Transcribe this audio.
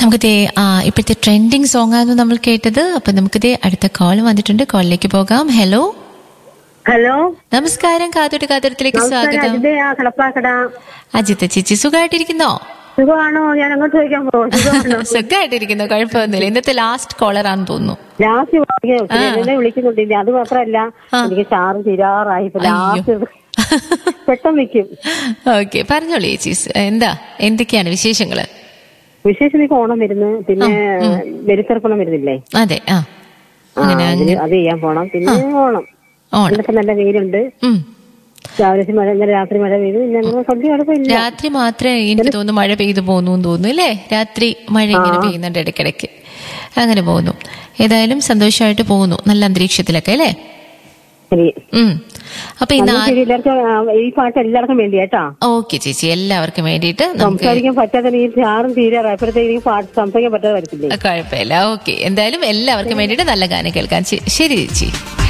നമുക്കിതേ ആ, ഇപ്പോഴത്തെ trending song ആയിരുന്നു നമ്മൾ കേട്ടത് അപ്പൊ നമുക്കിതേ അടുത്ത കോൾ വന്നിട്ടുണ്ട് കോളിലേക്ക് പോകാം ഹലോ ഹലോ നമസ്കാരം കാത്തോട്ട് കാത്തോട്ടത്തിലേക്ക് നമസ്കാരം സ്വാഗതം അജിതയാ കളപ്പാക്കട അജിത്ത് ചേച്ചി സുഖമായിട്ടിരിക്കുന്നോ സുഖമാണോ ഞാൻ അങ്ങോട്ട് ചോദിക്കാൻ പോകും സുഖമാണോ സുഖമായിട്ടിരിക്കുന്നു കുഴപ്പമൊന്നുമില്ല ഇന്നത്തെ ലാസ്റ്റ് കോളർ ആണെന്ന് തോന്നുന്നു ലാസ്റ്റ് എന്നെ വിളിക്കുന്നുണ്ടില്ല അത് മാത്രല്ല എനിക്ക് ചാറ് തീരാറായി ഇപ്പൊ ലാസ്റ്റ് പെട്ടെന്ന് നിൽക്കും ഓക്കെ പറഞ്ഞോളൂ ചേച്ചി സ് എന്താ എന്തൊക്കെയാണ് വിശേഷങ്ങള് വിശേഷം എനിക്ക് ഓണം വരുന്നു പിന്നെ വെരുത്തർപ്പണം വരുന്നില്ലേ അതെ ആ ആ, അതിന് അത് ചെയ്യാൻ പോണം പിന്നെ ഓണം ഓണം ഇന്നൊക്കെ നല്ല വെയിലുണ്ട് ഉം. രാവിലെ മഴ ഇന്നലെ രാത്രി മഴ പെയ്തു പിന്നെ അങ്ങനെ സദ്യ കുഴപ്പമില്ല രാത്രി മാത്രമേ എനിക്ക് തോന്നുന്നു മഴ പെയ്തു പോകുന്നു എന്ന് തോന്നുന്നു അല്ലേ രാത്രി മഴ ഇങ്ങനെ പെയ്യുന്നുണ്ട് ഇടയ്ക്കിടയ്ക്ക് അങ്ങനെ പോകുന്നു ഏതായാലും സന്തോഷമായിട്ട് പോകുന്നു നല്ല അന്തരീക്ഷത്തിലൊക്കെ അല്ലേ ശരി ഉം അപ്പൊ ഇന്ന് എന്നാ ശരി എല്ലാവർക്കും ആ, ഈ പാട്ട് എല്ലാവർക്കും വേണ്ടി കേട്ടാ ഓക്കെ ചേച്ചി എല്ലാവർക്കും വേണ്ടിയിട്ട് നമുക്ക് സംസാരിക്കാൻ പറ്റാത്ത ഈ ചാറും തീരാറായപ്പോഴത്തേക്ക് ഈ പാട്ട് സംസാരിക്കാൻ പറ്റാതെ വരത്തില്ലേ കുഴപ്പമില്ല ഓക്കെ എന്തായാലും എല്ലാവർക്കും വേണ്ടിയിട്ട് നല്ല ഗാനം കേൾക്കാൻ ശരി ചേച്ചി